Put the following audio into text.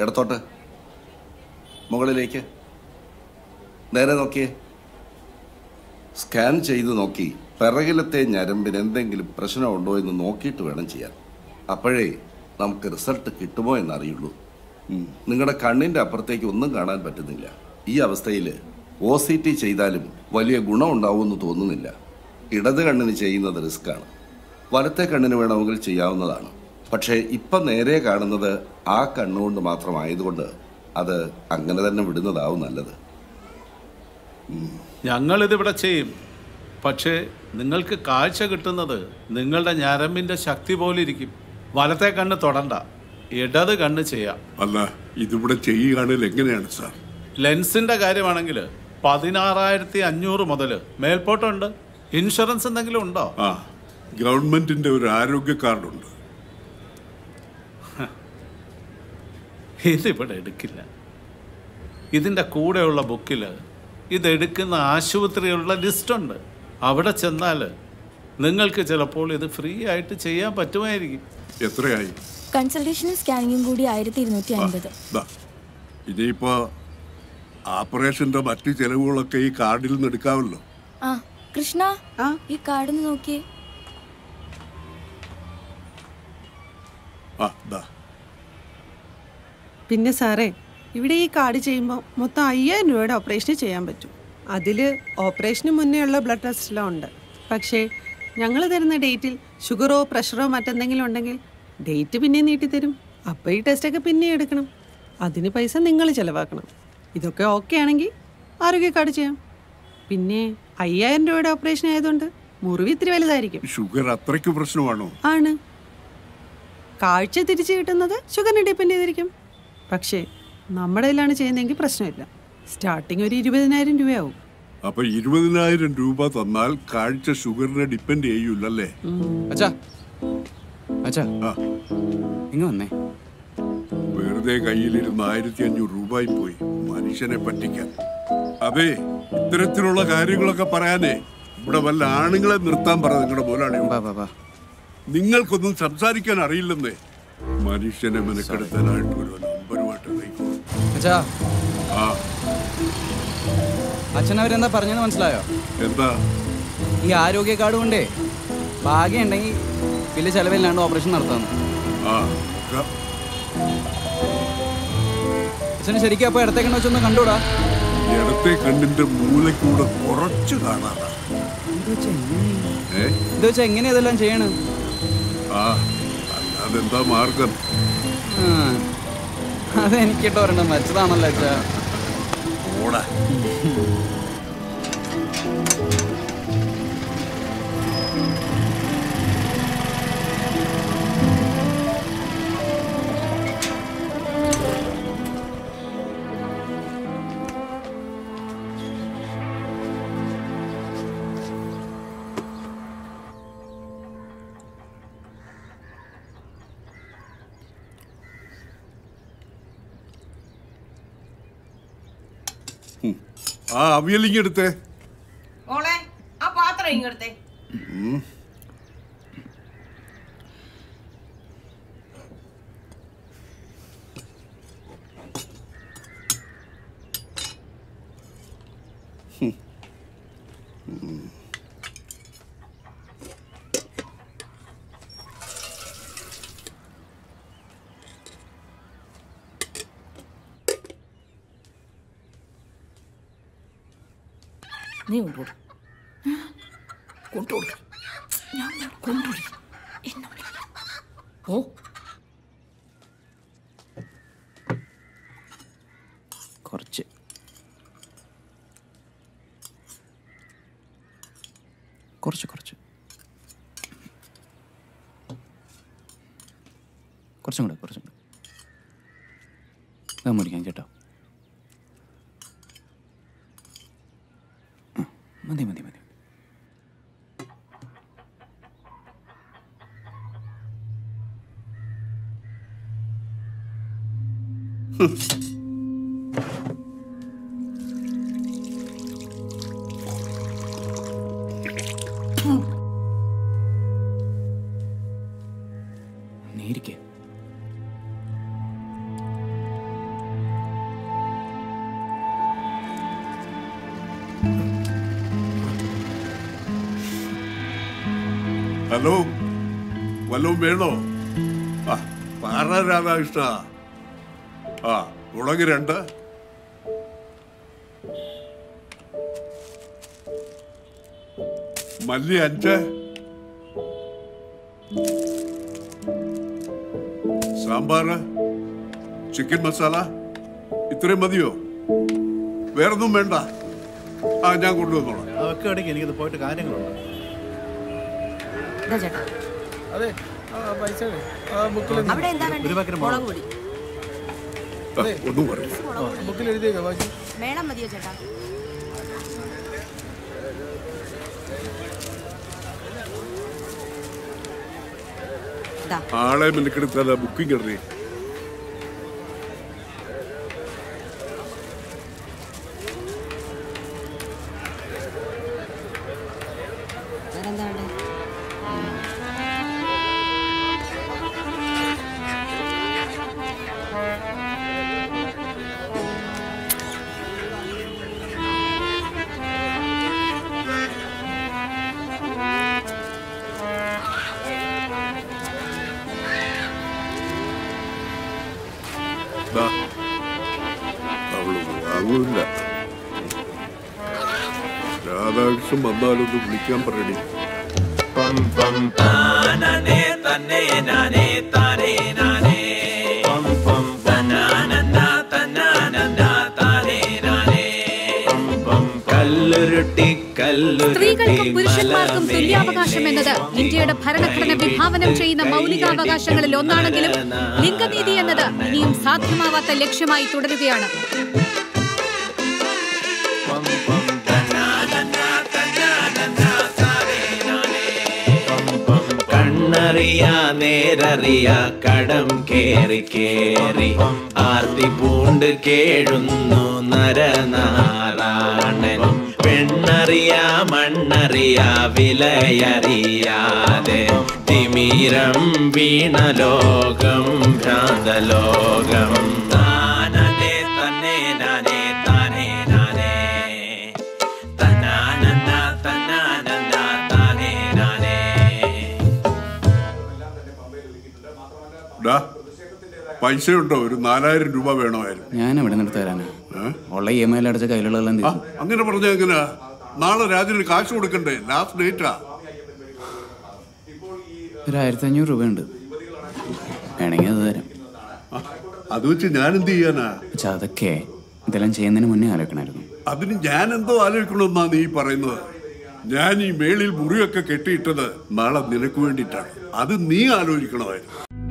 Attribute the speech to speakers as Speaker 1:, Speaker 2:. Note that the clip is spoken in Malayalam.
Speaker 1: ഇടത്തോട്ട് മുകളിലേക്ക് നേരെ നോക്കിയേ സ്കാൻ ചെയ്ത് നോക്കി പിറകിലത്തെ ഞരമ്പിന് എന്തെങ്കിലും പ്രശ്നമുണ്ടോ എന്ന് നോക്കിയിട്ട് വേണം ചെയ്യാൻ അപ്പോഴേ നമുക്ക് റിസൾട്ട് കിട്ടുമോ എന്നറിയുള്ളൂ നിങ്ങളുടെ കണ്ണിന്റെ അപ്പുറത്തേക്ക് ഒന്നും കാണാൻ പറ്റുന്നില്ല ഈ അവസ്ഥയിൽ ഒ സി ടി ചെയ്താലും വലിയ ഗുണമുണ്ടാവുമെന്ന് തോന്നുന്നില്ല ഇടത് കണ്ണിന് ചെയ്യുന്നത് റിസ്ക്കാണ് വലത്തെ കണ്ണിന് വേണമെങ്കിൽ ചെയ്യാവുന്നതാണ് പക്ഷേ ഇപ്പം നേരെ കാണുന്നത് ആ കണ്ണുകൊണ്ട് മാത്രമായതുകൊണ്ട് അത് അങ്ങനെ തന്നെ വിടുന്നതാവും നല്ലത്
Speaker 2: ഞങ്ങളിതിവിടെ ചെയ്യും പക്ഷേ നിങ്ങൾക്ക് കാഴ്ച കിട്ടുന്നത് നിങ്ങളുടെ ഞരമ്പിന്റെ ശക്തി പോലെ ഇരിക്കും വലത്തെ കണ്ണ് തൊടണ്ട ഇടത് കണ്ണ് ചെയ്യാം
Speaker 3: അല്ല ഇതിവിടെ ചെയ്യുകയാണെങ്കിൽ എങ്ങനെയാണ് സാർ
Speaker 2: ലെൻസിന്റെ കാര്യമാണെങ്കിൽ പതിനാറായിരത്തി അഞ്ഞൂറ് മുതൽ മേൽപോട്ടുണ്ട് ഇൻഷുറൻസ് എന്തെങ്കിലും ഉണ്ടോ
Speaker 3: ആ ഗവൺമെന്റിന്റെ ഒരു ആരോഗ്യ കാർഡുണ്ട്
Speaker 2: ഇതിവിടെ എടുക്കില്ല ഇതിൻ്റെ കൂടെയുള്ള ബുക്കിൽ ഇതെടുക്കുന്ന ആശുപത്രികളുടെ ലിസ്റ്റുണ്ട് അവിടെ ചെന്നാൽ നിങ്ങൾക്ക് ചിലപ്പോൾ ഇത് ഫ്രീ ആയിട്ട് ചെയ്യാൻ പറ്റുമായിരിക്കും
Speaker 3: എത്രയായി
Speaker 4: കൺസൾട്ടേഷനും സ്കാനിങ്ങും കൂടി ആയിരത്തി ഇരുന്നൂറ്റി അൻപത്
Speaker 3: ദാ, ഇനിയിപ്പോ ഓപ്പറേഷന്റെ മറ്റു ചെലവുകളൊക്കെ ഈ കാർഡിൽ നിന്ന് എടുക്കാമല്ലോ
Speaker 4: ആ കൃഷ്ണ ഈ കാർഡ് നോക്കിയേ
Speaker 3: ആ ദാ
Speaker 5: പിന്നെ സാറേ ഇവിടെ ഈ കാർഡ് ചെയ്യുമ്പോൾ മൊത്തം അയ്യായിരം രൂപയുടെ ഓപ്പറേഷന് ചെയ്യാൻ പറ്റും അതിൽ ഓപ്പറേഷന് മുന്നേ ഉള്ള ബ്ലഡ് ടെസ്റ്റെല്ലാം ഉണ്ട് പക്ഷേ ഞങ്ങൾ തരുന്ന ഡേറ്റിൽ ഷുഗറോ പ്രഷറോ മറ്റെന്തെങ്കിലും ഉണ്ടെങ്കിൽ ഡേറ്റ് പിന്നെ നീട്ടിത്തരും അപ്പോൾ ഈ ടെസ്റ്റൊക്കെ പിന്നെ എടുക്കണം അതിന് പൈസ നിങ്ങൾ ചിലവാക്കണം ഇതൊക്കെ ഓക്കെ ആണെങ്കിൽ ആരോഗ്യ കാർഡ് ചെയ്യാം പിന്നെ അയ്യായിരം രൂപയുടെ ഓപ്പറേഷൻ ആയതുകൊണ്ട് മുറിവ് ഇത്തിരി വലുതായിരിക്കും
Speaker 3: ഷുഗർ അത്രയ്ക്ക് പ്രശ്നമാണോ
Speaker 5: ആണ് കാഴ്ച തിരിച്ചു കിട്ടുന്നത് ഷുഗറിനെ ഡിപ്പെൻഡ് ചെയ്തിരിക്കും പക്ഷേ നമ്മുടെ കയ്യിലാണ് ചെയ്യുന്നതെങ്കിൽ പ്രശ്നമില്ല സ്റ്റാർട്ടിങ് ഒരു ഇരുപതിനായിരം രൂപയാവും
Speaker 3: അപ്പൊ ഇരുപതിനായിരം രൂപ തന്നാൽ കാഴ്ച ഷുഗറിനെ ഡിപ്പെൻഡ് ചെയ്യൂലല്ലേ
Speaker 6: അച്ഛാ അച്ഛാ
Speaker 3: ആ
Speaker 6: ഇങ്ങ് വന്നേ
Speaker 3: വെറുതെ കയ്യിലിരുന്ന് ആയിരത്തി അഞ്ഞൂറ് രൂപയും പോയി മനുഷ്യനെ പറ്റിക്കാൻ അതെ ഇത്തരത്തിലുള്ള കാര്യങ്ങളൊക്കെ പറയാനേ ഇവിടെ വല്ല ആണുങ്ങളെ നിർത്താൻ പറ നിങ്ങളുടെ മുതലാളിയോ
Speaker 6: വാ വാ വാ
Speaker 3: നിങ്ങൾക്കൊന്നും സംസാരിക്കാൻ അറിയില്ലെന്നേ മനുഷ്യനെ മെനക്കെടുത്താനായിട്ട് ഒരു നമ്പരുമായിട്ട് നയിക്കും
Speaker 6: അച്ഛാ
Speaker 3: ആ
Speaker 6: അച്ഛൻ അവരെന്താ പറഞ്ഞെന്ന് മനസ്സിലായോ
Speaker 3: എന്താ
Speaker 6: ഈ ആരോഗ്യ കാർഡ് കൊണ്ടേ ഭാഗ്യം ഉണ്ടെങ്കിൽ വലിയ ചെലവില്ലാണ്ട് ഓപ്പറേഷൻ നടത്താന്ന്
Speaker 3: ആ ക-
Speaker 6: അച്ഛന് ശരിക്കും അപ്പോൾ ഇടത്തേക്കണ്ട വെച്ചൊന്ന് കണ്ടുകൂടാ
Speaker 3: ഇടത്തെ കണ്ണിന്റെ മൂലക്കൂടെ കുറച്ച് കാണാറാ ഏ
Speaker 6: ഇത് വെച്ചാൽ എങ്ങനെയാ ഇതെല്ലാം ചെയ്യണം
Speaker 3: ആ അല്ലാതെന്താ മാർഗം
Speaker 6: ആ, അതെനിക്കിട്ട് ഒരെണ്ണം വെച്ചതാണല്ലോ അച്ഛാ
Speaker 3: ഓടാ ആ അവിയലിങ് എടുത്തേ
Speaker 7: മോളെ ആ പാത്രം ഇങ്ങെടുത്തേ
Speaker 4: നീ കൊണ്ടുപോടും കൊണ്ടുപോടും ഞാൻ കൊണ്ടുപോടി എന്നോട് ഓ
Speaker 6: കുറച്ച് കുറച്ച് കുറച്ച് കുറച്ചും കൂടെ കുറച്ചും കൂടെ ഇതാ മേടിക്കാം ചേട്ടാ ആ, മതി മതി മതി നീ ഇരിക്കേ
Speaker 3: ഹലോ വല്ലതും വേണോ ആ പറ രാധാകൃഷ്ണ ആ മുളക് രണ്ട് മല്ലി അഞ്ച് സാമ്പാറ് ചിക്കൻ മസാല ഇത്രയും മതിയോ വേറൊന്നും വേണ്ട ആ ഞാൻ കൊണ്ടുവന്നോളാം
Speaker 8: അതൊക്കെ ഇടയ്ക്ക് എനിക്കത് പോയിട്ട് കാര്യങ്ങളുണ്ട്
Speaker 7: ഇതാ ചേട്ടാ
Speaker 6: അതെ പൈസ
Speaker 7: അവിടെ എന്താ
Speaker 8: ഒരു പാക്കറ്റ്
Speaker 7: വേണ്ടത് മുളക് പൊടി
Speaker 3: ആ, ഒന്നും പറയും
Speaker 6: ബുക്കിൽ എഴുതിയേക്കാം ബാക്കി
Speaker 7: മേളം മതിയോ ചേട്ടാ ഇതാ
Speaker 3: ആളെ മെനക്കെടുത്താല ബുക്കിംഗ് ഇടറി
Speaker 7: വേറെന്താ വേണ്ടേ
Speaker 3: ദാ, അവള് വാങ്ങൂല രാധാകൃഷ്ണൻ വന്നാലൊന്ന് വിളിക്കാൻ പറയണി
Speaker 9: സ്ത്രീകൾക്കും പുരുഷന്മാർക്കും തുല്യാവകാശം എന്നത് ഇന്ത്യയുടെ ഭരണഘടന വിഭാവനം ചെയ്യുന്ന മൗലികാവകാശങ്ങളിൽ ഒന്നാണെങ്കിലും ലിംഗനീതി എന്നത് ഇനിയും സാധ്യമാവാത്ത ലക്ഷ്യമായി തുടരുകയാണ്
Speaker 10: കണ്ണറിയ നേരറിയ കടം കേറി കേറി ആർത്തി പൂണ്ട് കേഴുന്നു നരനാരായണൻ പെണ്ണറിയ മണ്ണറിയ വിലയറിയാതെ തിമിരം വീണ ലോകം ഭ്രാന്തലോകം താനേ തന്നെ നാനേ താനേ നാനേ തന്നാനന്ന തന്നാനന്ന താനേ നാനേ
Speaker 3: ഡാ പൈസ ഉണ്ടോ ഒരു നാലായിരം രൂപ വേണമായിരുന്നു
Speaker 6: ഞാൻ എവിടെ നിന്ന് തരാനാ
Speaker 3: ഏ?
Speaker 6: ഉള്ള ഇ എം ഐ അടച്ച കയ്യിലുള്ളതെല്ലാം
Speaker 3: ആ
Speaker 6: തീർന്നു
Speaker 3: അങ്ങനെ പറഞ്ഞ എങ്ങനാ നാളെ രാജന് കാശ് കൊടുക്കണ്ടേ ലാസ്റ്റ് ഡേറ്റാ
Speaker 6: ഒരു ആയിരത്തി അഞ്ഞൂറ് രൂപയുണ്ട് വേണമെങ്കിൽ അത് തരാം
Speaker 3: ആ, അത് വെച്ച് ഞാൻ എന്ത് ചെയ്യാനാ
Speaker 6: പക്ഷെ അതൊക്കെ ഇതെല്ലാം ചെയ്യുന്നതിന് മുന്നേ ആലോചിക്കണമായിരുന്നു
Speaker 3: അതിന് ഞാൻ എന്തോ ആലോചിക്കണമെന്നാ നീ പറയുന്നത് ഞാൻ ഈ മേളിൽ മുറിയൊക്കെ കെട്ടിയിട്ടത് നാളെ നിനക്ക് വേണ്ടിയിട്ടാണ് അത് നീ ആലോചിക്കണമായിരുന്നു